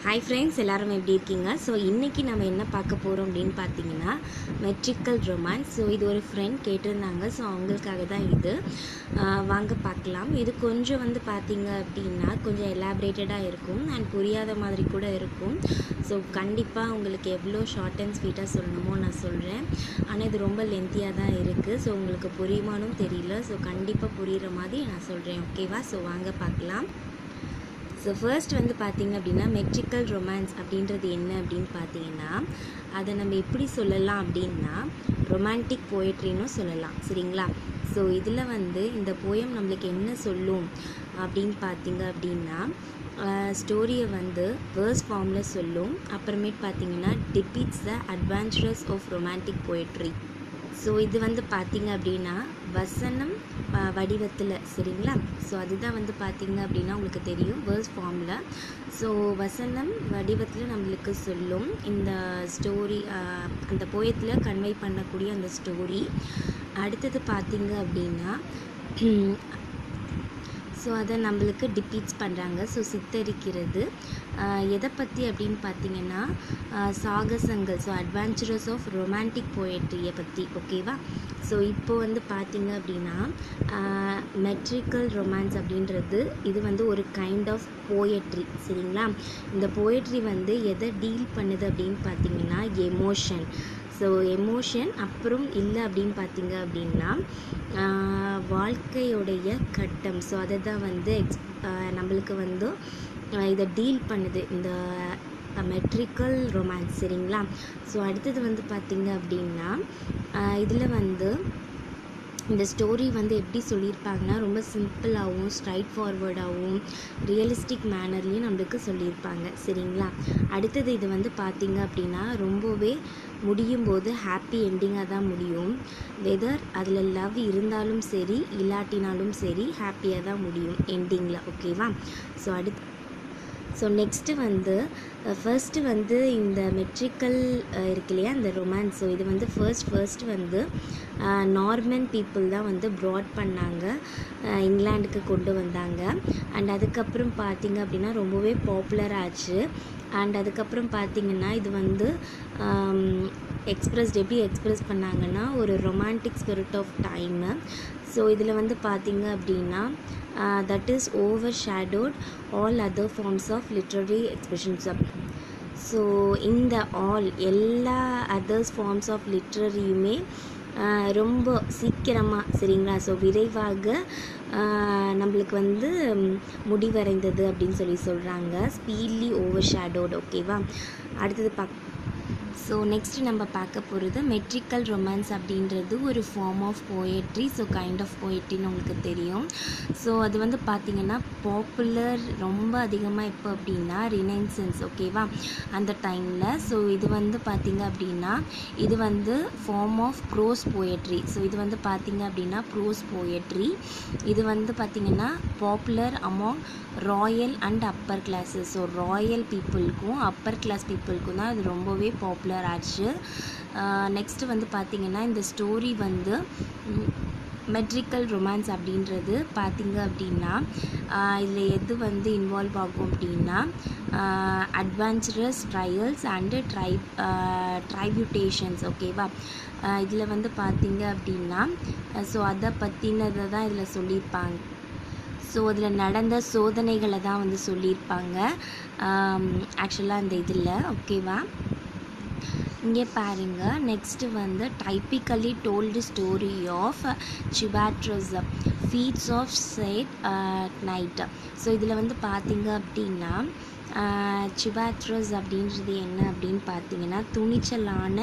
hi friends எல்லாரும் எப்படி இருக்கீங்க ஸோ இன்றைக்கி நம்ம என்ன பார்க்க போகிறோம் அப்படின்னு பார்த்தீங்கன்னா மெட்ரிக்கல் ரொமான்ஸ் ஸோ இது ஒரு ஃப்ரெண்ட் கேட்டிருந்தாங்க ஸோ அவங்களுக்காக தான் இது ஆஹ் வாங்க பார்க்கலாம் இது கொஞ்சம் வந்து பார்த்தீங்க அப்படின்னா கொஞ்சம் எலாபரேட்டடாக இருக்கும் அண்ட் புரியாத மாதிரி கூட இருக்கும் ஸோ கண்டிப்பாக உங்களுக்கு எவ்வளோ ஷார்ட் அண்ட் ஸ்வீட்டாக சொல்லணுமோ நான் சொல்கிறேன் ஆனால் இது ரொம்ப லென்த்தியாக தான் இருக்குது ஸோ உங்களுக்கு புரியுமானும் தெரியல ஸோ கண்டிப்பாக புரிகிற மாதிரி நான் சொல்கிறேன் ஓகேவா ஸோ வாங்க பார்க்கலாம் ஸோ ஃபர்ஸ்ட் வந்து பார்த்தீங்க அப்படின்னா மெட்ரிக்கல் ரொமான்ஸ் அப்படின்றது என்ன அப்படின்னு பார்த்தீங்கன்னா அதை நம்ம எப்படி சொல்லலாம் அப்படின்னா ரொமான்டிக் போயட்ரின்னு சொல்லலாம் சரிங்களா ஸோ இதில் வந்து இந்த போயம் நம்மளுக்கு என்ன சொல்லும் அப்படின்னு பார்த்தீங்க அப்படின்னா ஸ்டோரியை வந்து வேர்ஸ் ஃபார்மில் சொல்லும் அப்புறமேட்டு பார்த்தீங்கன்னா depicts the adventurous of romantic poetry so இது வந்து பார்த்தீங்க அப்படின்னா வசனம் வடிவத்தில் சரிங்களா ஸோ அதுதான் வந்து பார்த்தீங்க அப்படின்னா உங்களுக்கு தெரியும் வேர்ஸ் ஃபார்மில் ஸோ வசனம் வடிவத்தில் நம்மளுக்கு சொல்லும் இந்த ஸ்டோரி அந்த போயத்தில் கன்வே பண்ணக்கூடிய அந்த ஸ்டோரி அடுத்தது பார்த்தீங்க அப்படின்னா ஸோ அதை நம்மளுக்கு டிபீட்ஸ் பண்ணுறாங்க ஸோ சித்தரிக்கிறது ஆஹ் எதை பற்றி அப்படின்னு பார்த்தீங்கன்னா ஆஹ் சாகசங்கள் ஸோ அட்வென்ச்சரஸ் ஆஃப் ரொமான்டிக் போயட்ரியை பற்றி ஓகேவா ஸோ இப்போ வந்து பார்த்தீங்க அப்படின்னா மெட்ரிக்கல் ரொமான்ஸ் அப்படின்றது இது வந்து ஒரு கைண்ட் ஆஃப் போயட்ரி சரிங்களா இந்த போயட்ரி வந்து எதை டீல் பண்ணுது அப்படின்னு பார்த்தீங்கன்னா எமோஷன் ஸோ எமோஷன் அப்புறம் இல்லை அப்படின்னு பார்த்தீங்க அப்படின்னா ஆஹ் வாழ்க்கையுடைய கட்டம் ஸோ அதை தான் வந்து எக்ஸ் ஆஹ் நம்மளுக்கு வந்து ஆஹ் இதை டீல் பண்ணுது இந்த மெட்ரிக்கல் ரொமான்ஸ் சரிங்களா ஸோ அடுத்தது வந்து பார்த்தீங்க அப்படின்னா இதில் வந்து இந்த ஸ்டோரி வந்து எப்படி சொல்லியிருப்பாங்கன்னா ரொம்ப சிம்பிளாகவும் ஸ்ட்ரைட் ஃபார்வர்டாகவும் ரியலிஸ்டிக் மேனர்லேயும் நம்மளுக்கு சொல்லியிருப்பாங்க சரிங்களா அடுத்தது இது வந்து பார்த்தீங்க அப்படின்னா ரொம்பவே முடியும் போது ஹாப்பி எண்டிங்காக தான் முடியும் வெதர் அதில் லவ் இருந்தாலும் சரி இல்லாட்டினாலும் சரி ஹாப்பியாக தான் முடியும் எண்டிங்கில் ஓகேவா ஸோ அடுத்து ஸோ நெக்ஸ்ட்டு வந்து ஃபர்ஸ்ட்டு வந்து இந்த மெட்ரிக்கல் இருக்கு இல்லையா இந்த ரொமான்ஸ் ஸோ இது வந்து ஃபர்ஸ்ட் ஃபர்ஸ்ட் வந்து நார்மன் பீப்புள் தான் வந்து ப்ராட் பண்ணாங்க அஹ் இங்கிலாந்துக்கு கொண்டு வந்தாங்க அண்ட் அதுக்கப்புறம் பார்த்தீங்க அப்படின்னா ரொம்பவே பாப்புலர் ஆச்சு அண்ட் அதுக்கப்புறம் பார்த்தீங்கன்னா இது வந்து எக்ஸ்ப்ரெஸ்ட் எப்படி எக்ஸ்ப்ரெஸ் பண்ணாங்கன்னா ஒரு romantic spirit of time so இதில் வந்து பார்த்தீங்க அப்படின்னா that is overshadowed all other forms of literary expressions so இந்த ஆல் எல்லா அதர்ஸ் ஃபார்ம்ஸ் ஆஃப் லிட்ரரியுமே ரொம்ப சீக்கிரமாக சரிங்களா ஸோ விரைவாக நம்மளுக்கு வந்து முடிவடைந்தது அப்படின்னு சொல்லி சொல்கிறாங்க ஸ்பீட்லி ஓவர் ஷேடோட் ஓகேவா அடுத்தது பக் ஸோ நெக்ஸ்ட் நம்ம பார்க்க போகிறது மெட்ரிக்கல் ரொமான்ஸ் அப்படின்றது ஒரு form of poetry so kind of போயட்ரின்னு உங்களுக்கு தெரியும் ஸோ அது வந்து பார்த்திங்கன்னா பாப்புலர் ரொம்ப அதிகமாக இப்போ அப்படின்னா ரினைன்சன்ஸ் ஓகேவா அந்த டைமில் ஸோ இது வந்து பார்த்திங்க அப்படின்னா இது வந்து form of prose poetry so இது வந்து பார்த்திங்க அப்படின்னா ப்ரோஸ் போயட்ரி இது வந்து பார்த்திங்கன்னா popular among royal and upper classes so royal பீப்புளுக்கும் அப்பர் கிளாஸ் பீப்புளுக்கும் தான் இது ரொம்பவே பாப்புலர் ஆச்சு நெக்ஸ்ட்டு வந்து பார்த்திங்கன்னா இந்த ஸ்டோரி வந்து மெட்ரிக்கல் ரொமான்ஸ் அப்படின்றது பார்த்திங்க அப்படின்னா இதில் எது வந்து இன்வால்வ் ஆகும் அப்படின்னா அட்வான்ச்சரஸ் ட்ரையல்ஸ் அண்டு ட்ரை ட்ரைபியூட்டேஷன்ஸ் ஓகேவா இதில் வந்து பார்த்திங்க அப்படின்னா ஸோ அதை பற்றினதை தான் இதில் சொல்லியிருப்பாங்க ஸோ அதில் நடந்த சோதனைகளை தான் வந்து சொல்லியிருப்பாங்க ஆக்சுவலாக அந்த இதில் ஓகேவா இங்கே பாருங்க நெக்ஸ்ட்டு வந்து typically told story of chivalrous feats of sad knight so இதில் வந்து பார்த்தீங்க அப்படின்னா சிவாட்ரஸ் அப்படின்றது என்ன அப்படின்னு பார்த்தீங்கன்னா துணிச்சலான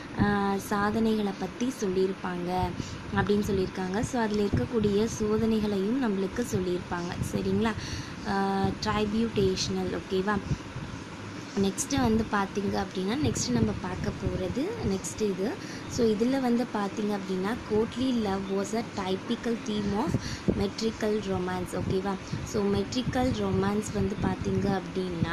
சாதனைகளை பற்றி சொல்லியிருப்பாங்க அப்படின்னு சொல்லியிருக்காங்க ஸோ அதில் இருக்கக்கூடிய சோதனைகளையும் நம்மளுக்கு சொல்லியிருப்பாங்க சரிங்களா ட்ரைபியூட்டேஷனல் ஓகேவா நெக்ஸ்ட்டு வந்து பார்த்திங்க அப்படின்னா நெக்ஸ்ட்டு நம்ம பார்க்க போகிறது நெக்ஸ்ட் இது ஸோ இதில் வந்து பார்த்திங்க அப்படின்னா godly love was a typical theme of metrical romance ஓகேவா ஸோ மெட்ரிக்கல் ரொமான்ஸ் வந்து பார்த்திங்க அப்படின்னா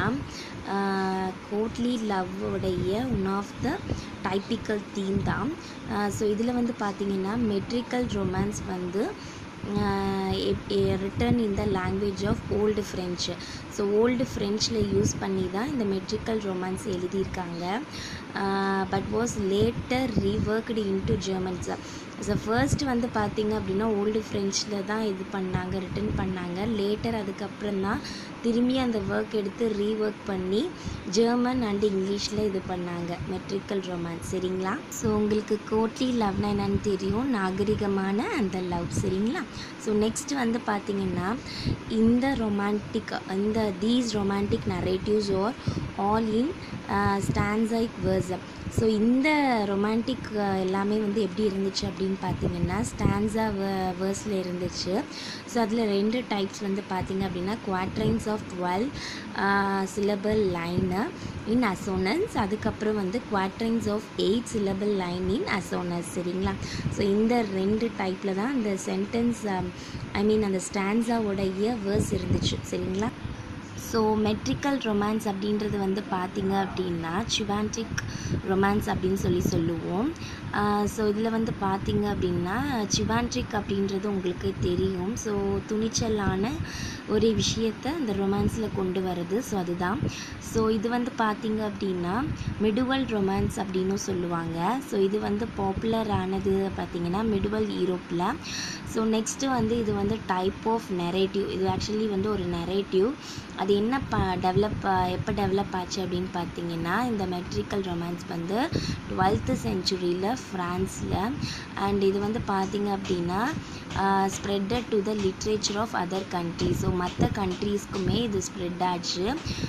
கோட்லி லவ்வுடைய one of the typical theme தான் ஸோ இதில் வந்து பார்த்திங்கன்னா மெட்ரிக்கல் ரொமான்ஸ் வந்து written in the language of old French so old ஃப்ரெஞ்சில் யூஸ் பண்ணி தான் இந்த மெட்ரிக்கல் ரொமான்ஸ் எழுதியிருக்காங்க but was later reworked into Germans so first வந்து பார்த்தீங்க அப்படின்னா ஓல்டு ஃப்ரெஞ்சில் தான் இது பண்ணாங்க ரிட்டன் பண்ணாங்க லேட்டர் அதுக்கப்புறம் தான் திரும்பி அந்த ஒர்க் எடுத்து ரீஒர்க் பண்ணி ஜெர்மன் அண்ட் இங்கிலீஷில் இது பண்ணாங்க மெட்ரிக்கல் ரொமான்ஸ் சரிங்களா ஸோ உங்களுக்கு கோட்லி லவ்னா என்னன்னு தெரியும் நாகரிகமான அந்த லவ் சரிங்களா ஸோ நெக்ஸ்ட் வந்து பார்த்தீங்கன்னா இந்த ரொமான்டிக் இந்த these romantic narratives are all in stanzaic verse so இந்த ரொமான்டிக் எல்லாமே வந்து எப்படி இருந்துச்சு அப்படின்னு பார்த்தீங்கன்னா ஸ்டான்ஸா வேர்ஸில் இருந்துச்சு ஸோ அதில் ரெண்டு டைப்ஸ் வந்து பார்த்தீங்க அப்படின்னா quatrains of twelve syllable line in assonance அதுக்கப்புறம் வந்து quatrains of eight syllable line in assonance சரிங்களா ஸோ இந்த ரெண்டு டைப்பில் தான் அந்த சென்டென்ஸ் ஐ மீன் அந்த ஸ்டான்ஸாவோடைய வேர்ஸ் இருந்துச்சு சரிங்களா ஸோ மெட்ரிக்கல் ரொமான்ஸ் அப்படின்றது வந்து பார்த்தீங்க அப்படின்னா சிவான்டிக் ரொமான்ஸ் அப்படின்னு சொல்லி சொல்லுவோம் ஸோ இதில் வந்து பார்த்தீங்க அப்படின்னா சிவான்ட்ரிக் அப்படின்றது உங்களுக்கு தெரியும் ஸோ துணிச்சலான ஒரு விஷயத்தை அந்த ரொமான்ஸில் கொண்டு வருது ஸோ அதுதான் ஸோ இது வந்து பார்த்தீங்க அப்படின்னா மிடுவல் ரொமான்ஸ் அப்படின்னும் சொல்லுவாங்க ஸோ இது வந்து பாப்புலர் ஆனது பார்த்தீங்கன்னா மிடுவல் யூரோப்பில் ஸோ நெக்ஸ்ட்டு வந்து இது வந்து டைப் ஆஃப் நெரேட்டிவ் இது ஆக்சுவலி வந்து ஒரு நெரேட்டிவ் அது என்ன ப டெவலப் எப்போ டெவலப் ஆச்சு அப்படின்னு பார்த்தீங்கன்னா இந்த மெட்ரிக்கல் ரொமான்ஸ் வந்து டுவெல்த்து செஞ்சுரியில் ஃப்ரான்ஸில் அண்ட் இது வந்து பார்த்தீங்க அப்படின்னா spreaded to the literature of other country so மற்ற கண்ட்ரீஸ்க்குமே இது ஸ்ப்ரெட் ஆச்சு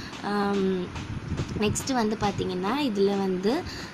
நெக்ஸ்ட்டு வந்து பார்த்திங்கன்னா இதில் வந்து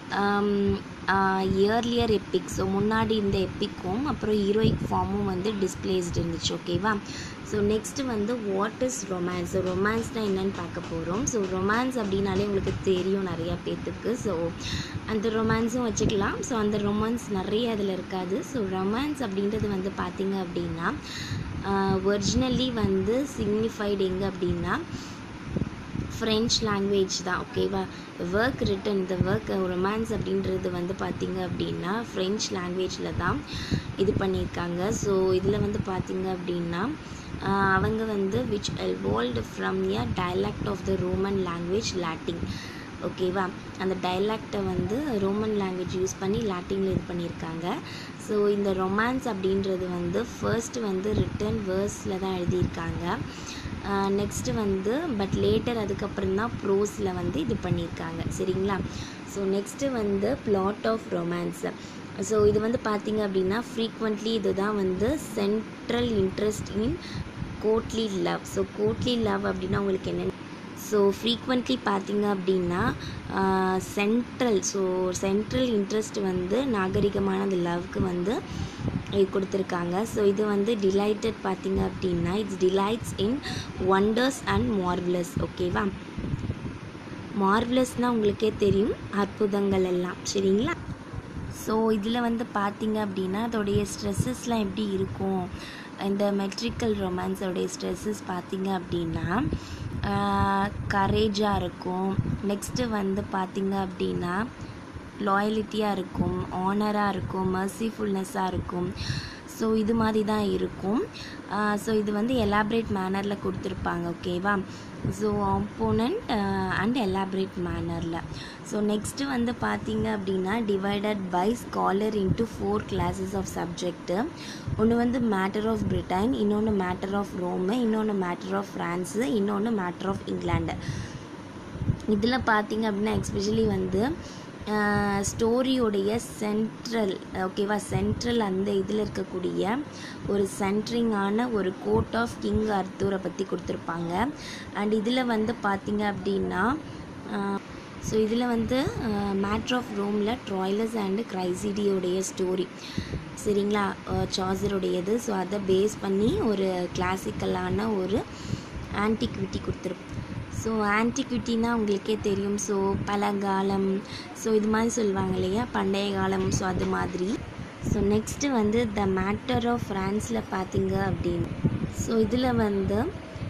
இயர்லியர் எப்பிக் ஸோ முன்னாடி இந்த எப்பிக்கும் அப்புறம் ஹீரோயிக் ஃபார்மும் வந்து டிஸ்பிளேஸ்டு இருந்துச்சு ஓகேவா ஸோ நெக்ஸ்ட்டு வந்து வாட் இஸ் ரொமான்ஸ் ஸோ ரொமான்ஸ்னால் என்னென்னு பார்க்க போகிறோம் ஸோ ரொமான்ஸ் அப்படின்னாலே உங்களுக்கு தெரியும் நிறையா பேர்த்துக்கு ஸோ அந்த ரொமான்ஸும் வச்சுக்கலாம் ஸோ அந்த ரொமான்ஸ் நிறைய அதில் இருக்காது ஸோ ரொமான்ஸ் அப்படின்றது வந்து பார்த்திங்க அப்படின்னா ஒரிஜினலி வந்து சிக்னிஃபைடு எங்கே அப்படின்னா ஃப்ரெஞ்ச் லாங்குவேஜ் தான் ஓகேவா ஒர்க் ரிட்டன் இந்த ஒர்க் ரொமான்ஸ் அப்படின்றது வந்து பார்த்திங்க அப்படின்னா ஃப்ரெஞ்ச் லாங்குவேஜில் தான் இது பண்ணியிருக்காங்க ஸோ இதில் வந்து பார்த்திங்க அப்படின்னா அவங்க வந்து which evolved from a dialect of the Roman language Latin ஓகேவா அந்த டைலாக்டை வந்து ரோமன் லாங்குவேஜ் யூஸ் பண்ணி லாட்டினில் இது பண்ணியிருக்காங்க ஸோ இந்த ரொமான்ஸ் அப்படின்றது வந்து ஃபர்ஸ்ட் வந்து ரிட்டன் வேர்ஸில் தான் எழுதியிருக்காங்க நெக்ஸ்ட்டு வந்து பட் லேட்டர் அதுக்கப்புறம் தான் ப்ரோஸில் வந்து இது பண்ணியிருக்காங்க சரிங்களா ஸோ நெக்ஸ்ட்டு வந்து பிளாட் ஆஃப் ரொமான்ஸ் ஸோ இது வந்து பார்த்திங்க அப்படின்னா ஃப்ரீக்வெண்ட்லி இதுதான் வந்து central interest in godly love so godly love அப்படின்னா உங்களுக்கு என்ன ஸோ ஃப்ரீக்வெண்ட்லி பார்த்தீங்க அப்படின்னா சென்ட்ரல் ஸோ சென்ட்ரல் இன்ட்ரெஸ்ட் வந்து நாகரிகமான அந்த லவ்க்கு வந்து இது கொடுத்துருக்காங்க ஸோ இது வந்து டிலைட்டட் பார்த்தீங்க அப்படின்னா it's delights in wonders and marvellous ஓகேவா மார்வலஸ்னால் உங்களுக்கே தெரியும் அற்புதங்கள் எல்லாம் சரிங்களா ஸோ இதில் வந்து பார்த்தீங்க அப்படின்னா அதோடைய ஸ்ட்ரெஸ்ஸஸ்லாம் எப்படி இருக்கும் இந்த மெட்ரிக்கல் ரொமான்ஸோடைய ஸ்ட்ரெஸ்ஸஸ் பார்த்தீங்க அப்படின்னா கரேஜாக இருக்கும் நெக்ஸ்ட்டு வந்து பார்த்தீங்க அப்படின்னா லாயலிட்டியாக இருக்கும் ஆனராக இருக்கும் மர்சிஃபுல்னஸாக இருக்கும் ஸோ இது மாதிரி தான் இருக்கும் ஸோ இது வந்து எலாப்ரேட் மேனரில் கொடுத்துருப்பாங்க ஓகேவா ஸோ ஆப்போனண்ட் அண்ட் எலாப்ரேட் மேனரில் ஸோ நெக்ஸ்ட்டு வந்து பார்த்தீங்க அப்படின்னா divided by scholar into four classes of subject ஒன்று வந்து மேட்டர் ஆஃப் பிரிட்டன் இன்னொன்று மேட்டர் ஆஃப் ரோமு இன்னொன்று மேட்டர் ஆஃப் ஃப்ரான்ஸு இன்னொன்று மேட்டர் ஆஃப் இங்கிலாண்டு இதில் பார்த்தீங்க அப்படின்னா எக்ஸ்பெஷலி வந்து ஸ்டோரியோடைய சென்ட்ரல் ஓகேவா சென்ட்ரல் அந்த இதில் இருக்கக்கூடிய ஒரு சென்ட்ரிங்கான ஒரு கோட் ஆஃப் கிங் அர்த்தூரை பற்றி கொடுத்துருப்பாங்க அண்ட் இதில் வந்து பார்த்தீங்க அப்படின்னா ஸோ இதில் வந்து மேட்ரு ஆஃப் ரோமில் ட்ராய்லஸ் அண்டு கிரைசிடியோடைய ஸ்டோரி சரிங்களா சாசருடையது ஸோ அதை பேஸ் பண்ணி ஒரு கிளாசிக்கலான ஒரு ஆன்டிக்விட்டி கொடுத்துருப்போம் ஸோ ஆன்டிக்விட்டினா உங்களுக்கே தெரியும் ஸோ பழங்காலம் ஸோ இது மாதிரி சொல்லுவாங்க இல்லையா பண்டைய காலம் ஸோ அது மாதிரி ஸோ நெக்ஸ்ட்டு வந்து த மேட்டர் ஆஃப் ஃப்ரான்ஸில் பார்த்தீங்க அப்படின்னு ஸோ இதில் வந்து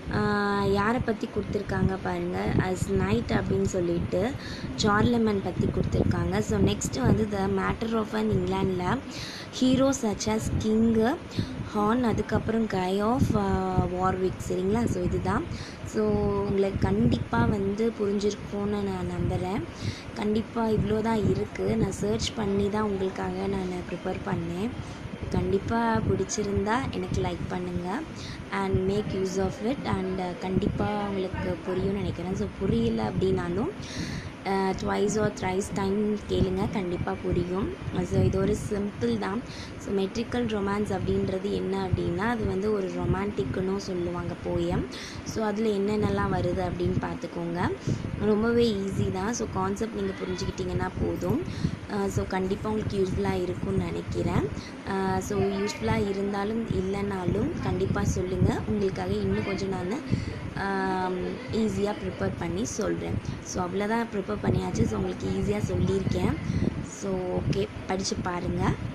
யாரை பற்றி கொடுத்துருக்காங்க பாருங்கள் அஸ் நைட் அப்படின்னு சொல்லிட்டு சார்லமன் பற்றி கொடுத்துருக்காங்க ஸோ நெக்ஸ்ட்டு வந்து த மேட்டர் ஆஃப் அன் இங்கிலாண்டில் hero such as king Horn அதுக்கப்புறம் கை ஆஃப் வார்விக் சரிங்களா ஸோ இதுதான் ஸோ உங்களுக்கு கண்டிப்பாக வந்து புரிஞ்சிருக்கும்னு நான் நம்புகிறேன் கண்டிப்பாக இவ்வளோ தான் இருக்குது நான் சர்ச் பண்ணி தான் உங்களுக்காக நான் ப்ரிப்பேர் பண்ணேன் கண்டிப்பாக பிடிச்சிருந்தா எனக்கு லைக் பண்ணுங்கள் and make use of it and கண்டிப்பாக உங்களுக்கு புரியும்னு நினைக்கிறேன் ஸோ புரியல அப்படின்னாலும் ட்வைஸ் ஆர் த்ரைஸ் டைம் கேளுங்க கண்டிப்பாக புரியும் ஸோ இது ஒரு சிம்பிள் தான் ஸோ மெட்ரிக்கல் ரொமான்ஸ் அப்படின்றது என்ன அப்படின்னா அது வந்து ஒரு ரொமான்டிக்குன்னு சொல்லுவாங்க போயம் ஸோ அதில் என்னென்னலாம் வருது அப்படின்னு பார்த்துக்கோங்க ரொம்பவே ஈஸி தான் ஸோ கான்செப்ட் நீங்கள் புரிஞ்சுக்கிட்டிங்கன்னா போதும் ஸோ கண்டிப்பாக உங்களுக்கு யூஸ்ஃபுல்லாக இருக்கும்னு நினைக்கிறேன் ஸோ யூஸ்ஃபுல்லாக இருந்தாலும் இல்லைனாலும் கண்டிப்பாக சொல்லுங்கள் உங்களுக்காக இன்னும் கொஞ்சம் நான் ஈஸியாக ப்ரிப்பேர் பண்ணி சொல்கிறேன் ஸோ அவ்வளோதான் ப்ரிப்பேர் பண்ணியாச்சு ஸோ உங்களுக்கு ஈஸியாக சொல்லியிருக்கேன் ஸோ ஓகே படித்து பாருங்கள்